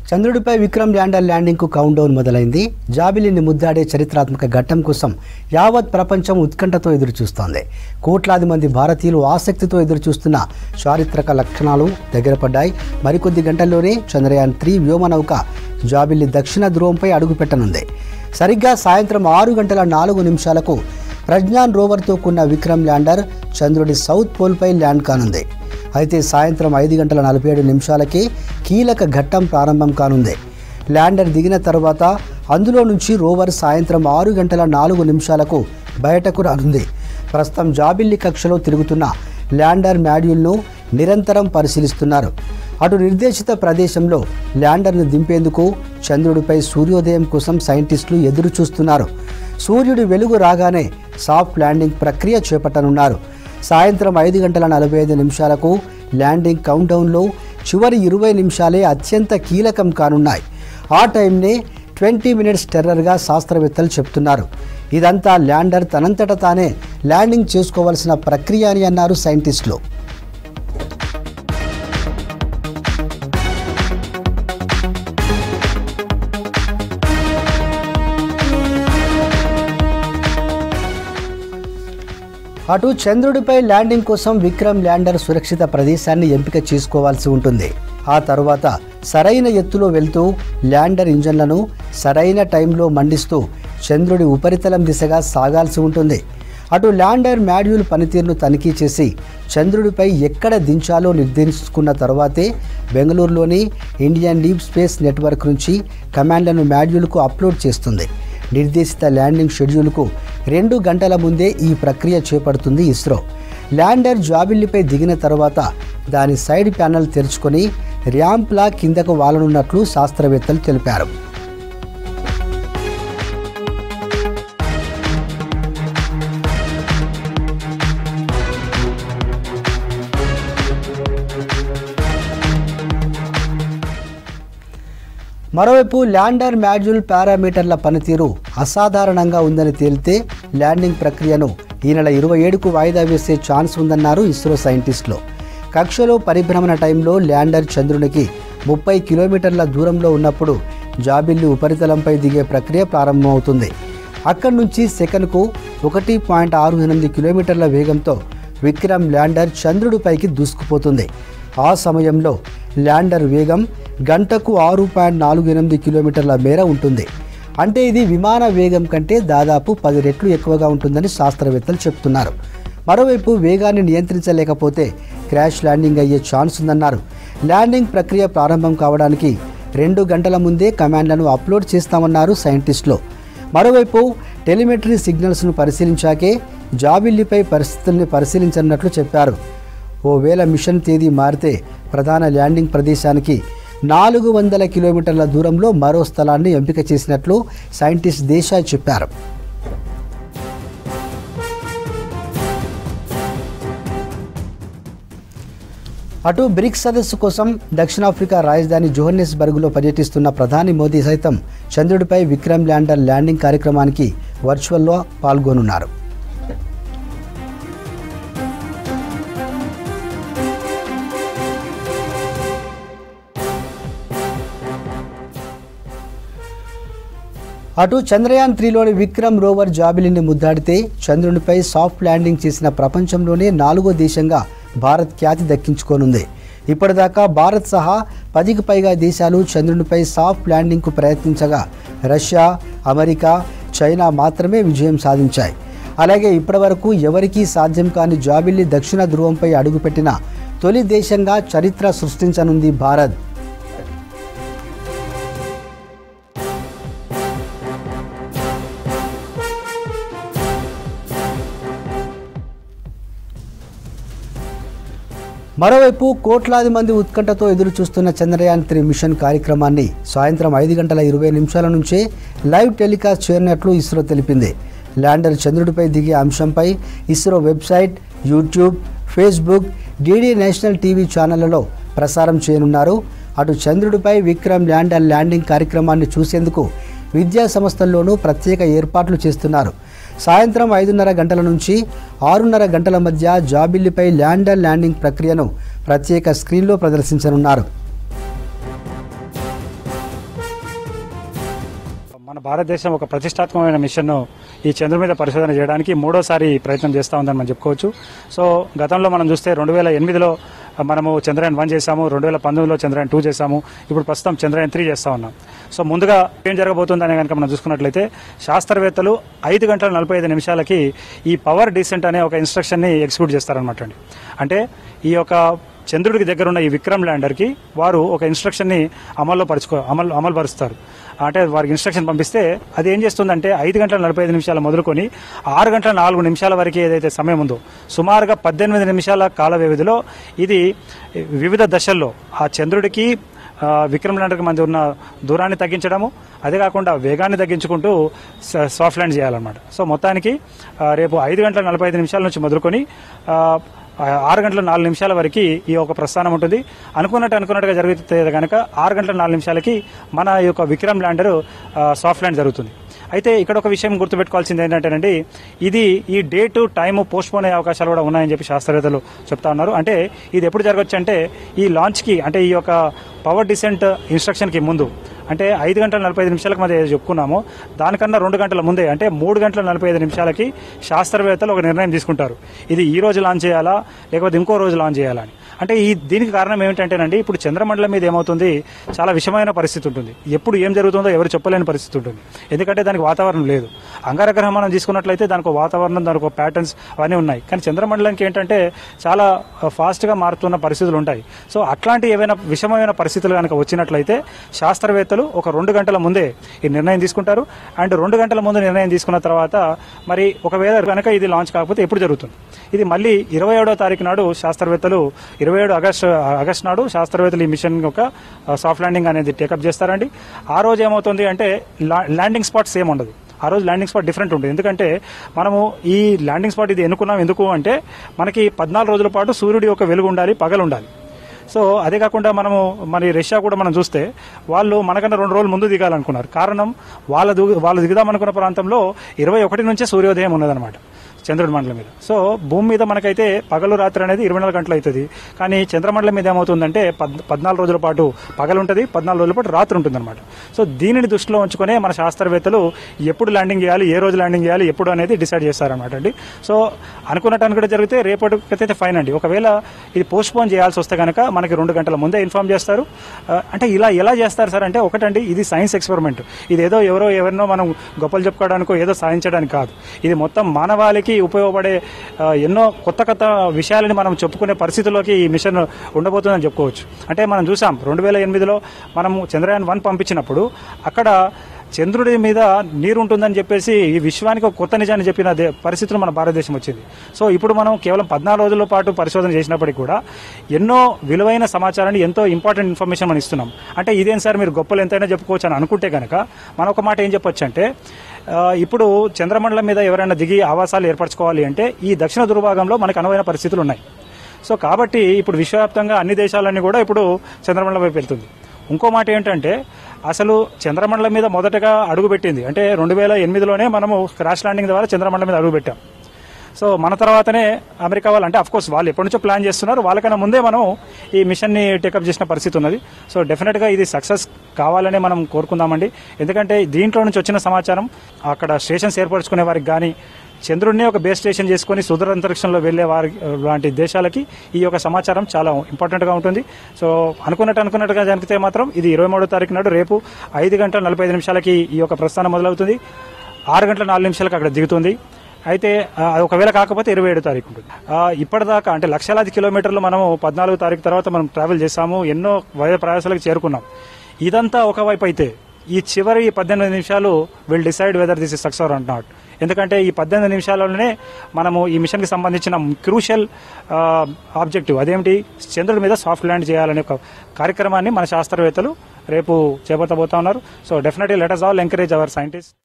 చంద్రుడిపై విక్రమ్ ల్యాండర్ ల్యాండింగ్కు countdown మొదలైంది జాబిలిని ముద్దాడే చరిత్రాత్మక ఘట్టం కోసం యావత్ ప్రపంచం ఉత్కంఠతో ఎదురుచూస్తోంది కోట్లాది మంది భారతీయులు ఆసక్తితో ఎదురుచూస్తున్న చారిత్రక లక్షణాలు దగ్గర పడ్డాయి మరికొద్ది గంటల్లోనే చంద్రయాన్ త్రీ వ్యోమనౌక జాబిల్లి దక్షిణ ధ్రువంపై అడుగుపెట్టనుంది సరిగ్గా సాయంత్రం ఆరు గంటల నాలుగు నిమిషాలకు ప్రజ్ఞాన్ రోవర్తో కూడిన విక్రమ్ ల్యాండర్ చంద్రుడి సౌత్ పోల్పై ల్యాండ్ కానుంది అయితే సాయంత్రం ఐదు గంటల నలభై ఏడు నిమిషాలకే కీలక ఘట్టం ప్రారంభం కానుంది ల్యాండర్ దిగిన తర్వాత అందులో నుంచి రోవర్ సాయంత్రం ఆరు గంటల నాలుగు నిమిషాలకు బయటకు రానుంది ప్రస్తుతం జాబిల్లి కక్షలో తిరుగుతున్న ల్యాండర్ మాడ్యూల్ను నిరంతరం పరిశీలిస్తున్నారు అటు నిర్దేశిత ప్రదేశంలో ల్యాండర్ను దింపేందుకు చంద్రుడిపై సూర్యోదయం కోసం సైంటిస్టులు ఎదురు చూస్తున్నారు సూర్యుడి వెలుగు రాగానే సాఫ్ట్ ల్యాండింగ్ ప్రక్రియ చేపట్టనున్నారు సాయంత్రం ఐదు గంటల నలభై ఐదు నిమిషాలకు ల్యాండింగ్ కౌంట్డౌన్లో చివరి ఇరవై నిమిషాలే అత్యంత కీలకం కానున్నాయి ఆ టైంనే ట్వంటీ మినిట్స్ టెర్రర్గా శాస్త్రవేత్తలు చెప్తున్నారు ఇదంతా ల్యాండర్ తనంతట తానే ల్యాండింగ్ చేసుకోవాల్సిన ప్రక్రియ అని అన్నారు సైంటిస్టులు అటు చంద్రుడిపై ల్యాండింగ్ కోసం విక్రమ్ ల్యాండర్ సురక్షిత ప్రదేశాన్ని ఎంపిక చేసుకోవాల్సి ఉంటుంది ఆ తరువాత సరైన ఎత్తులో వెళ్తూ ల్యాండర్ ఇంజన్లను సరైన టైంలో మండిస్తూ చంద్రుడి ఉపరితలం దిశగా సాగాల్సి ఉంటుంది అటు ల్యాండర్ మాడ్యూల్ పనితీరును తనిఖీ చేసి చంద్రుడిపై ఎక్కడ దించాలో నిర్దేశించుకున్న తర్వాతే బెంగళూరులోని ఇండియన్ డీప్ స్పేస్ నెట్వర్క్ నుంచి కమాండ్లను మాడ్యూల్కు అప్లోడ్ చేస్తుంది నిర్దేశిత ల్యాండింగ్ షెడ్యూల్కు రెండు గంటల ముందే ఈ ప్రక్రియ చేపడుతుంది ఇస్రో ల్యాండర్ జాబిల్లిపై దిగిన తర్వాత దాని సైడ్ ప్యానల్ తెరుచుకొని ర్యాంప్లా కిందకు వాలనున్నట్లు శాస్త్రవేత్తలు తెలిపారు మరోవైపు ల్యాండర్ మాడ్యూల్ పారామీటర్ల పనితీరు అసాధారణంగా ఉందని తేలితే ల్యాండింగ్ ప్రక్రియను ఈ నెల ఇరవై ఏడుకు వాయిదా వేసే ఛాన్స్ ఉందన్నారు ఇస్రో సైంటిస్టులు కక్షలో పరిభ్రమణ టైంలో ల్యాండర్ చంద్రునికి ముప్పై కిలోమీటర్ల దూరంలో ఉన్నప్పుడు జాబిల్లి ఉపరితలంపై దిగే ప్రక్రియ ప్రారంభమవుతుంది అక్కడి నుంచి సెకన్కు ఒకటి పాయింట్ ఆరు ఎనిమిది కిలోమీటర్ల వేగంతో విక్రమ్ ల్యాండర్ చంద్రుడిపైకి దూసుకుపోతుంది ఆ సమయంలో ల్యాండర్ వేగం గంటకు ఆరు పాయింట్ నాలుగు ఎనిమిది కిలోమీటర్ల మేర ఉంటుంది అంటే ఇది విమాన వేగం కంటే దాదాపు పది రెట్లు ఎక్కువగా ఉంటుందని శాస్త్రవేత్తలు చెప్తున్నారు మరోవైపు వేగాన్ని నియంత్రించలేకపోతే క్రాష్ ల్యాండింగ్ అయ్యే ఛాన్స్ ఉందన్నారు ల్యాండింగ్ ప్రక్రియ ప్రారంభం కావడానికి రెండు గంటల ముందే కమాండ్లను అప్లోడ్ చేస్తామన్నారు సైంటిస్టులు మరోవైపు టెలిమెట్రీ సిగ్నల్స్ను పరిశీలించాకే జాబిల్లిపై పరిస్థితుల్ని పరిశీలించనున్నట్లు చెప్పారు ఓవేళ మిషన్ తేదీ మారితే ప్రధాన ల్యాండింగ్ ప్రదేశానికి నాలుగు వందల కిలోమీటర్ల దూరంలో మరో స్థలాన్ని ఎంపిక చేసినట్లు సైంటిస్ట్ దేశాయ్ చెప్పారు అటు బ్రిక్స్ సదస్సు కోసం దక్షిణాఫ్రికా రాజధాని జోహన్నెస్బర్గ్లో పర్యటిస్తున్న ప్రధాని మోదీ సైతం చంద్రుడిపై విక్రమ్ ల్యాండర్ ల్యాండింగ్ కార్యక్రమానికి వర్చువల్లో పాల్గొనున్నారు అటు చంద్రయాన్ త్రీలోని విక్రమ్ రోవర్ జాబిలిని ముద్దాడితే చంద్రునిపై సాఫ్ట్ ల్యాండింగ్ చేసిన ప్రపంచంలోనే నాలుగో దేశంగా భారత్ ఖ్యాతి దక్కించుకోనుంది ఇప్పటిదాకా భారత్ సహా పదికి పైగా దేశాలు చంద్రునిపై సాఫ్ట్ ల్యాండింగ్కు ప్రయత్నించగా రష్యా అమెరికా చైనా మాత్రమే విజయం సాధించాయి అలాగే ఇప్పటివరకు ఎవరికీ సాధ్యం కాని జాబిల్లి దక్షిణ ధ్రువంపై అడుగుపెట్టిన తొలి దేశంగా చరిత్ర సృష్టించనుంది భారత్ మరోవైపు కోట్లాది మంది ఉత్కంఠతో ఎదురు చూస్తున్న చంద్రయాన్ త్రీ మిషన్ కార్యక్రమాన్ని సాయంత్రం ఐదు గంటల ఇరవై నిమిషాల నుంచే లైవ్ టెలికాస్ట్ చేయనున్నట్లు ఇస్రో తెలిపింది ల్యాండర్ చంద్రుడిపై దిగే అంశంపై ISRO website YouTube Facebook DD national TV ఛానళ్లలో ప్రసారం చేయనున్నారు అటు చంద్రుడిపై విక్రమ్ ల్యాండర్ ల్యాండింగ్ కార్యక్రమాన్ని చూసేందుకు విద్యా సంస్థల్లోనూ ప్రత్యేక ఏర్పాట్లు చేస్తున్నారు సాయంత్రం ఐదున్నర గంటల నుంచి ఆరున్నర గంటల మధ్య జాబిల్లిపై ల్యాండర్ ల్యాండింగ్ ప్రక్రియను ప్రత్యేక స్క్రీన్లో ప్రదర్శించనున్నారు మన భారతదేశం ఒక ప్రతిష్టాత్మకమైన మిషన్ను ఈ చంద్రుడి మీద పరిశోధన చేయడానికి మూడోసారి ప్రయత్నం చేస్తూ ఉందని మనం చెప్పుకోవచ్చు సో గతంలో మనం చూస్తే రెండు వేల ఎనిమిదిలో మనము చంద్రయాన్ వన్ చేశాము రెండు వేల పంతొమ్మిదిలో చంద్రయాన్ టూ చేశాము ఇప్పుడు ప్రస్తుతం చంద్రయాన్ త్రీ చేస్తూ ఉన్నాం సో ముందుగా ఏం జరగబోతుందని కనుక మనం చూసుకున్నట్లయితే శాస్త్రవేత్తలు ఐదు గంటల నలభై ఐదు నిమిషాలకి ఈ పవర్ డీసెంట్ అనే ఒక ఇన్స్ట్రక్షన్ని ఎగ్జిక్యూట్ చేస్తారనమాట అండి అంటే ఈ యొక్క చంద్రుడికి దగ్గర ఉన్న ఈ విక్రమ్ ల్యాండర్కి వారు ఒక ఇన్స్ట్రక్షన్ని అమల్లో పరుచుకో అమలు అమలు పరుస్తారు అంటే వారికి ఇన్స్ట్రక్షన్ పంపిస్తే అది ఏం చేస్తుందంటే ఐదు గంటల నలభై ఐదు నిమిషాలు మొదలుకొని ఆరు గంటల నాలుగు నిమిషాల వరకు ఏదైతే సమయం ఉందో సుమారుగా పద్దెనిమిది నిమిషాల కాల వ్యవధిలో ఇది వివిధ దశల్లో ఆ చంద్రుడికి ఆ, విక్రమ్ ల్యాండర్కి మధ్య ఉన్న దూరాన్ని తగ్గించడము అదే కాకుండా వేగాన్ని తగ్గించుకుంటూ స- సాఫ్ట్ ల్యాండ్ చేయాలన్నమాట సో మొత్తానికి ఆ, రేపు ఐదు గంటల నలభై ఐదు నిమిషాల నుంచి మొదలుకొని ఆ, ఆరు గంటల నాలుగు నిమిషాల వరకు ఈ యొక్క ప్రస్థానం ఉంటుంది అనుకున్నట్టు అనుకున్నట్టుగా జరిగితే కనుక ఆరు గంటల నాలుగు నిమిషాలకి మన యొక్క విక్రమ్ ల్యాండర్ సాఫ్ట్ ల్యాండ్ జరుగుతుంది అయితే ఇక్కడ ఒక విషయం గుర్తుపెట్టుకోవాల్సింది ఏంటంటేనండి ఇది ఈ డేటు టైము పోస్ట్ పోన్ అయ్యే అవకాశాలు కూడా ఉన్నాయని చెప్పి శాస్త్రవేత్తలు చెప్తా ఉన్నారు అంటే ఇది ఎప్పుడు జరగచ్చు అంటే ఈ లాంచ్కి అంటే ఈ యొక్క పవర్ డిసెంట్ ఇన్స్ట్రక్షన్కి ముందు అంటే ఐదు గంటల నలభై ఐదు నిమిషాలకు మధ్య ఏదో చెప్పుకున్నామో దానికన్నా రెండు గంటల ముందే అంటే మూడు గంటల నలభై ఐదు నిమిషాలకి శాస్త్రవేత్తలు ఒక నిర్ణయం తీసుకుంటారు ఇది ఈ రోజు లాంచ్ చేయాలా లేకపోతే ఇంకో రోజు లాంచ్ చేయాలా అని అంటే ఈ దీనికి కారణం ఏమిటంటేనండి ఇప్పుడు చంద్రమండలం మీద ఏమవుతుంది చాలా విషమైన పరిస్థితి ఉంటుంది ఎప్పుడు ఏం జరుగుతుందో ఎవరు చెప్పలేని పరిస్థితి ఉంటుంది ఎందుకంటే దానికి వాతావరణం లేదు అంగారగ్రహం మనం తీసుకున్నట్లయితే దానికి ఒక వాతావరణం దానికి ఒక ప్యాటర్న్స్ అవన్నీ ఉన్నాయి కానీ చంద్రమండలానికి ఏంటంటే చాలా ఫాస్ట్గా మారుతున్న పరిస్థితులు ఉంటాయి సో అట్లాంటి ఏవైనా విషమమైన పరిస్థితులు కనుక వచ్చినట్లయితే శాస్త్రవేత్తలు ఒక రెండు గంటల ముందే ఈ నిర్ణయం తీసుకుంటారు అండ్ రెండు గంటల ముందు నిర్ణయం తీసుకున్న తర్వాత మరి ఒకవేళ కనుక ఇది లాంచ్ కాకపోతే ఎప్పుడు జరుగుతుంది ఇది మళ్ళీ ఇరవై ఏడో తారీఖు నాడు శాస్త్రవేత్తలు ఇరవై ఏడు ఆగస్టు ఆగస్టు నాడు శాస్త్రవేత్తలు ఈ మిషన్ యొక్క సాఫ్ట్ ల్యాండింగ్ అనేది టేకప్ చేస్తారండి ఆ రోజు ఏమవుతుంది అంటే లా- ల్యాండింగ్ స్పాట్ సేమ్ ఉండదు ఆ రోజు ల్యాండింగ్ స్పాట్ డిఫరెంట్ ఉంటుంది ఎందుకంటే మనము ఈ ల్యాండింగ్ స్పాట్ ఇది ఎన్నుకున్నాం ఎందుకు అంటే మనకి పద్నాలుగు రోజుల పాటు సూర్యుడి యొక్క వెలుగు ఉండాలి పగలు ఉండాలి సో అదే కాకుండా మనము మరి రష్యా కూడా మనం చూస్తే వాళ్ళు మనకన్నా రెండు రోజులు ముందు దిగాలనుకున్నారు కారణం వాళ్ళ దిగు వాళ్ళు దిగుదామనుకున్న ప్రాంతంలో ఇరవై ఒకటి నుంచే సూర్యోదయం ఉన్నదన్నమాట చంద్రుడి మండలం మీద సో భూమి మీద మనకైతే పగలు రాత్రి అనేది ఇరవై నాలుగు గంటలు అవుతుంది కానీ చంద్రమండలం మీద ఏమవుతుందంటే పద్ పద్నాలుగు రోజుల పాటు పగలు ఉంటుంది పద్నాలుగు రోజుల పాటు రాత్రి ఉంటుందన్నమాట సో దీనిని దృష్టిలో ఉంచుకునే మన శాస్త్రవేత్తలు ఎప్పుడు ల్యాండింగ్ చేయాలి ఏ రోజు ల్యాండింగ్ చేయాలి ఎప్పుడు అనేది డిసైడ్ చేస్తారనమాట అండి సో అనుకున్నట్టు అనుకుంటే జరిగితే రేపటికైతే ఫైన్ అండి ఒకవేళ ఇది పోస్ట్ పోన్ చేయాల్సి వస్తే కనుక మనకి రెండు గంటల ముందే ఇన్ఫార్మ్ చేస్తారు ఆ, అంటే ఇలా ఎలా చేస్తారు సార్ అంటే ఒకటండి ఇది సైన్స్ ఎక్స్పెరిమెంట్ ఇది ఏదో ఎవరో ఎవరినో మనం గొప్పలు చెప్పుకోవడానికో ఏదో సాధించడానికి కాదు ఇది మొత్తం మానవాళికి ఉపయోగపడే ఆ, ఎన్నో కొత్త కొత్త విషయాలని మనం చెప్పుకునే పరిస్థితుల్లోకి ఈ మిషన్ ఉండబోతుందని చెప్పుకోవచ్చు అంటే మనం చూసాం రెండు వేల ఎనిమిదిలో మనము చంద్రయాన్ వన్ పంపించినప్పుడు అక్కడ చంద్రుడి మీద నీరు ఉంటుందని చెప్పేసి ఈ విశ్వానికి ఒక కొత్త నిజాన్ని చెప్పిన దే- పరిస్థితులు మన భారతదేశం వచ్చింది సో ఇప్పుడు మనం కేవలం పద్నాలుగు రోజుల పాటు పరిశోధన చేసినప్పటికీ కూడా ఎన్నో విలువైన సమాచారాన్ని ఎంతో ఇంపార్టెంట్ ఇన్ఫర్మేషన్ మనం ఇస్తున్నాం అంటే ఇదేం సార్ మీరు గొప్పలు ఎంతైనా చెప్పుకోవచ్చు అని అనుకుంటే కనుక మనం ఒక మాట ఏం చెప్పొచ్చు అంటే ఆ, ఇప్పుడు చంద్రమండలం మీద ఎవరైనా దిగి ఆవాసాలు ఏర్పరచుకోవాలి అంటే ఈ దక్షిణ దుర్భాగంలో మనకు అనువైన పరిస్థితులు ఉన్నాయి సో కాబట్టి ఇప్పుడు విశ్వవ్యాప్తంగా అన్ని దేశాలన్నీ కూడా ఇప్పుడు చంద్రమండలం వైపు వెళ్తుంది ఇంకో మాట ఏంటంటే అసలు చంద్రమండలం మీద మొదటగా అడుగుపెట్టింది అంటే రెండు వేల ఎనిమిదిలోనే మనము క్రాష్ ల్యాండింగ్ ద్వారా చంద్రమండలం మీద అడుగుపెట్టాం సో మన తర్వాతనే అమెరికా వాళ్ళు అంటే కోర్స్ వాళ్ళు ఎప్పటి నుంచో ప్లాన్ చేస్తున్నారు వాళ్ళకన్నా ముందే మనం ఈ మిషన్ని టేకప్ చేసిన పరిస్థితి ఉన్నది సో డెఫినెట్గా ఇది సక్సెస్ కావాలని మనం కోరుకుందామండి ఎందుకంటే దీంట్లో నుంచి వచ్చిన సమాచారం అక్కడ స్టేషన్స్ ఏర్పరచుకునే వారికి కానీ చంద్రుడిని ఒక బేస్ స్టేషన్ చేసుకుని సుదూర అంతరిక్షంలో వెళ్లే వారి లాంటి దేశాలకి ఈ యొక్క సమాచారం చాలా ఇంపార్టెంట్గా ఉంటుంది సో అనుకున్నట్టు అనుకున్నట్టుగా జరిగితే మాత్రం ఇది ఇరవై మూడో తారీఖు నాడు రేపు ఐదు గంటల నలభై ఐదు నిమిషాలకి ఈ యొక్క ప్రస్థానం మొదలవుతుంది ఆరు గంటల నాలుగు నిమిషాలకు అక్కడ దిగుతుంది అయితే ఆ, అది ఒకవేళ కాకపోతే ఇరవై ఏడు తారీఖు ఉంటుంది ఆ, ఇప్పటిదాకా అంటే లక్షలాది కిలోమీటర్లు మనము పద్నాలుగు తారీఖు తర్వాత మనం ట్రావెల్ చేసాము ఎన్నో వయ ప్రయాసాలకు చేరుకున్నాం ఇదంతా ఒకవైపు అయితే ఈ చివరి పద్దెనిమిది నిమిషాలు will decide whether this is success or not ఎందుకంటే ఈ పద్దెనిమిది నిమిషాలలోనే మనము ఈ మిషన్కి సంబంధించిన క్రూషియల్ ఆబ్జెక్టివ్ అదేమిటి చంద్రుడి మీద సాఫ్ట్ ల్యాండ్ చేయాలనే ఒక కార్యక్రమాన్ని మన శాస్త్రవేత్తలు రేపు చేపట్టబోతా ఉన్నారు so definitely let us all encourage our scientist